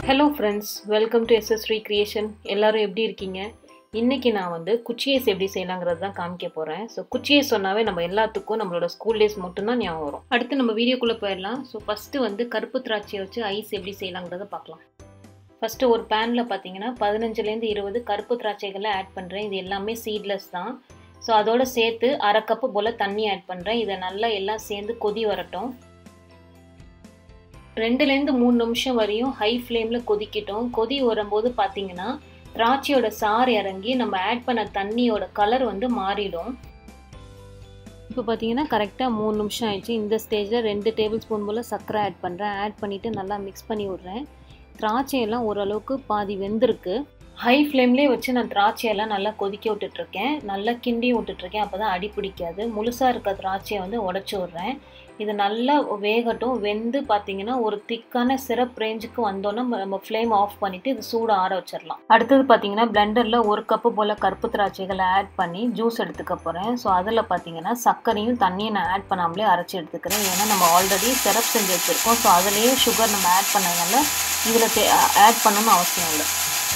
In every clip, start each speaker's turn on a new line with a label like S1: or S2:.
S1: hello friends welcome to S S creation எல்லாரும் எப்படி இருக்கீங்க இன்றைக்கி நான் வந்து குச்சி ஐஸ் எப்படி செய்யலாங்கிறது தான் காமிக்க போகிறேன் ஸோ குச்சி ஐஸ் சொன்னாவே நம்ம எல்லாத்துக்கும் நம்மளோட ஸ்கூல் டேஸ் மட்டும்தான் ஞாபகம் வரும் அடுத்து நம்ம வீடியோக்குள்ளே போயிடலாம் ஸோ ஃபஸ்ட்டு வந்து கருப்பு திராட்சையை வச்சு ஐஸ் எப்படி செய்யலாங்கிறத பார்க்கலாம் ஃபஸ்ட்டு ஒரு பேனில் பார்த்தீங்கன்னா பதினஞ்சுலேருந்து இருபது கருப்பு திராட்சைகளை ஆட் பண்ணுறேன் இது எல்லாமே சீட்லெஸ் தான் ஸோ அதோட சேர்த்து அரை கப்பு போல் தண்ணி ஆட் பண்ணுறேன் இதை நல்லா எல்லாம் சேர்ந்து கொதி வரட்டும் ரெண்டுலேருந்து மூணு நிமிஷம் வரையும் ஹை ஃப்ளேமில் கொதிக்கிட்டோம் கொதி வரும்போது பார்த்தீங்கன்னா திராட்சையோட சாறு இறங்கி நம்ம ஆட் பண்ண தண்ணியோட கலர் வந்து மாறிடும் இப்போ பார்த்தீங்கன்னா கரெக்டாக மூணு நிமிஷம் ஆயிடுச்சு இந்த ஸ்டேஜில் ரெண்டு டேபிள் ஸ்பூன் போல் சர்க்கரை ஆட் பண்ணுறேன் ஆட் பண்ணிவிட்டு நல்லா மிக்ஸ் பண்ணி விட்றேன் திராட்சையெல்லாம் ஓரளவுக்கு பாதி வெந்திருக்கு ஹை ஃப்ளேம்லேயே வச்சு நான் திராட்சையெல்லாம் நல்லா கொதிக்க விட்டுட்ருக்கேன் நல்லா கிண்டி விட்டுட்ருக்கேன் அப்போ தான் அடி பிடிக்காது முழுசாக இருக்க திராட்சையை வந்து உடச்சி விட்றேன் இது நல்லா வேகட்டும் வெந்து பார்த்தீங்கன்னா ஒரு திக்கான சிரப் ரேஞ்சுக்கு வந்தோன்னா நம்ம ஃப்ளேம் ஆஃப் பண்ணிவிட்டு இது சூடு ஆற வச்சிடலாம் அடுத்தது பார்த்தீங்கன்னா பிளெண்டரில் ஒரு கப்பு போல் கருப்பு திராட்சைகளை ஆட் பண்ணி ஜூஸ் எடுத்துக்க போகிறேன் ஸோ அதில் பார்த்தீங்கன்னா சர்க்கரையும் தண்ணியும் நான் ஆட் பண்ணாமலே அரைச்சி எடுத்துக்கிறேன் ஏன்னா நம்ம ஆல்ரெடி சிரப் செஞ்சு வச்சுருக்கோம் ஸோ அதுலேயே சுகர் நம்ம ஆட் பண்ணதுனால இதில் ஆட் பண்ணணும்னு அவசியம் இல்லை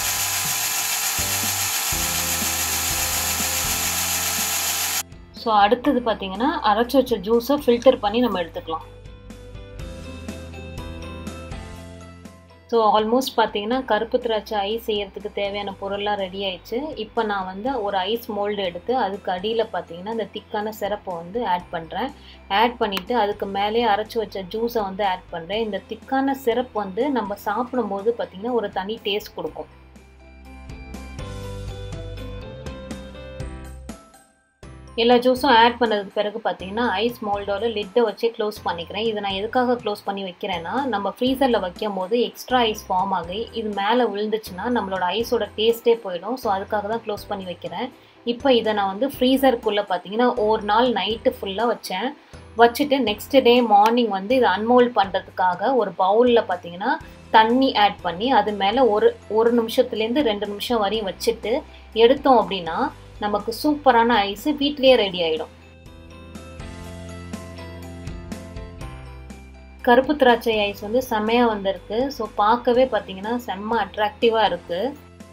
S1: ஸோ அடுத்தது பார்த்தீங்கன்னா அரைச்சி வச்ச ஜூஸை ஃபில்டர் பண்ணி நம்ம எடுத்துக்கலாம் ஸோ ஆல்மோஸ்ட் பார்த்தீங்கன்னா கருப்பு திராட்சை ஐஸ் செய்யறதுக்கு தேவையான பொருள்லாம் ரெடி ஆயிடுச்சு இப்போ நான் வந்து ஒரு ஐஸ் மோல்டு எடுத்து அதுக்கு அடியில் பார்த்தீங்கன்னா இந்த திக்கான சிரப்பை வந்து ஆட் பண்ணுறேன் ஆட் பண்ணிவிட்டு அதுக்கு மேலே அரைச்சி வச்ச ஜூஸை வந்து ஆட் பண்ணுறேன் இந்த திக்கான சிரப் வந்து நம்ம சாப்பிடும்போது பார்த்திங்கன்னா ஒரு தனி டேஸ்ட் கொடுக்கும் எல்லா ஜூஸும் ஆட் பண்ணதுக்கு பிறகு பார்த்தீங்கன்னா ஐஸ் மோல்டோட லிட்டை வச்சு க்ளோஸ் பண்ணிக்கிறேன் இதை நான் எதுக்காக க்ளோஸ் பண்ணி வைக்கிறேன்னா நம்ம ஃப்ரீசரில் வைக்கும் போது எக்ஸ்ட்ரா ஐஸ் ஃபார்ம் ஆகி இது மேலே விழுந்துச்சுன்னா நம்மளோட ஐஸோட டேஸ்ட்டே போயிடும் ஸோ அதுக்காக தான் க்ளோஸ் பண்ணி வைக்கிறேன் இப்போ இதை நான் வந்து ஃப்ரீசருக்குள்ளே பார்த்தீங்கன்னா ஒரு நாள் நைட்டு ஃபுல்லாக வச்சேன் வச்சுட்டு நெக்ஸ்ட் டே மார்னிங் வந்து இதை அன்மோல்ட் பண்ணுறதுக்காக ஒரு பவுலில் பார்த்தீங்கன்னா தண்ணி ஆட் பண்ணி அது மேலே ஒரு ஒரு நிமிஷத்துலேருந்து ரெண்டு நிமிஷம் வரையும் வச்சுட்டு எடுத்தோம் அப்படின்னா நமக்கு சூப்பரான ஐஸ் வீட்லேயே ரெடி ஆகிடும் கருப்பு திராட்சை ஐஸ் வந்து செம்மையாக வந்திருக்கு ஸோ பார்க்கவே பார்த்தீங்கன்னா செம்ம அட்ராக்டிவாக இருக்குது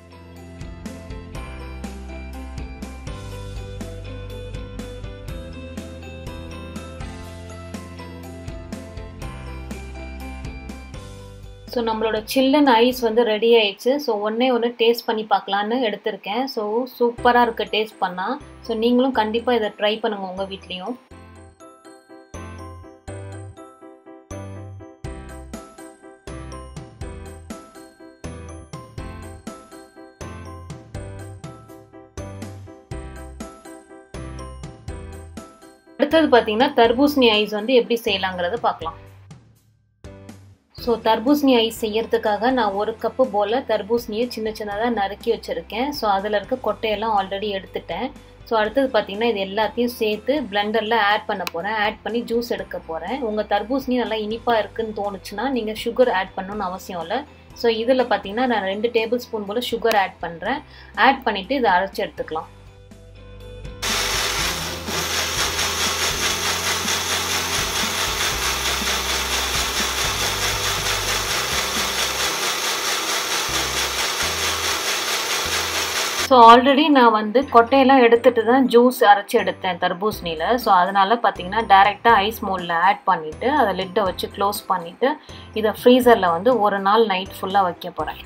S1: ஸோ நம்மளோட சில்லன் ஐஸ் வந்து ரெடி ஆயிடுச்சு ஸோ ஒன்றே ஒன்று டேஸ்ட் பண்ணி பார்க்கலான்னு எடுத்திருக்கேன் ஸோ சூப்பராக இருக்குது டேஸ்ட் பண்ணால் ஸோ நீங்களும் கண்டிப்பாக இதை ட்ரை பண்ணுங்கள் உங்கள் வீட்லேயும் அடுத்தது பார்த்தீங்கன்னா தர்பூசணி ஐஸ் வந்து எப்படி செய்யலாங்கிறத பார்க்கலாம் ஸோ தர்பூசணி ஐஸ் செய்யறதுக்காக நான் ஒரு கப்பு போல் தர்பூசணியை சின்ன சின்னதாக நறுக்கி வச்சுருக்கேன் ஸோ அதில் இருக்க கொட்டையெல்லாம் ஆல்ரெடி எடுத்துட்டேன் ஸோ அடுத்தது பார்த்தீங்கன்னா இது எல்லாத்தையும் சேர்த்து பிளெண்டரில் ஆட் பண்ண போகிறேன் ஆட் பண்ணி ஜூஸ் எடுக்க போகிறேன் உங்கள் தர்பூசணி நல்லா இனிப்பாக இருக்குன்னு தோணுச்சுன்னா நீங்கள் சுகர் ஆட் பண்ணணும்னு அவசியம் இல்லை ஸோ இதில் பார்த்தீங்கன்னா நான் ரெண்டு டேபிள் ஸ்பூன் போல் சுகர் ஆட் பண்ணுறேன் ஆட் பண்ணிவிட்டு இதை அரைச்சி எடுத்துக்கலாம் ஸோ ஆல்ரெடி நான் வந்து கொட்டையெல்லாம் எடுத்துகிட்டு தான் ஜூஸ் அரைச்சி எடுத்தேன் தர்பூசணியில் ஸோ அதனால் பார்த்தீங்கன்னா டேரெக்டாக ஐஸ் மோலில் ஆட் பண்ணிவிட்டு அதை லிட்டை வச்சு க்ளோஸ் பண்ணிவிட்டு இதை ஃப்ரீசரில் வந்து ஒரு நாள் நைட் ஃபுல்லாக வைக்க போகிறேன்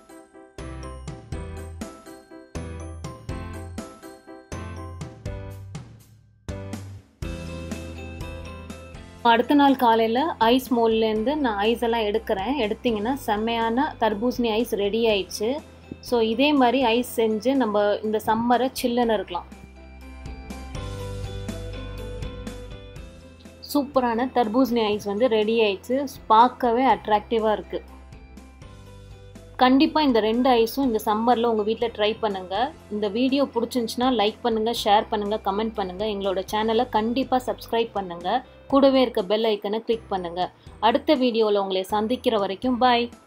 S1: அடுத்த நாள் காலையில் ஐஸ் மோல்லேருந்து நான் ஐஸ் எல்லாம் எடுக்கிறேன் எடுத்திங்கன்னா செம்மையான தர்பூசணி ஐஸ் ரெடி ஆயிடுச்சு ஸோ இதே மாதிரி ஐஸ் செஞ்சு நம்ம இந்த சம்மரை சில்லுன்னு இருக்கலாம் சூப்பரான தர்பூசணி ஐஸ் வந்து ரெடி ஆயிடுச்சு பார்க்கவே அட்ராக்டிவாக இருக்குது கண்டிப்பாக இந்த ரெண்டு ஐஸும் இந்த சம்மரில் உங்கள் வீட்டில் ட்ரை பண்ணுங்கள் இந்த வீடியோ பிடிச்சிருந்துச்சின்னா லைக் பண்ணுங்கள் ஷேர் பண்ணுங்கள் கமெண்ட் பண்ணுங்கள் எங்களோட சேனலை கண்டிப்பாக சப்ஸ்கிரைப் பண்ணுங்கள் கூடவே இருக்க பெல் ஐக்கனை கிளிக் பண்ணுங்கள் அடுத்த வீடியோவில் உங்களை சந்திக்கிற வரைக்கும் பாய்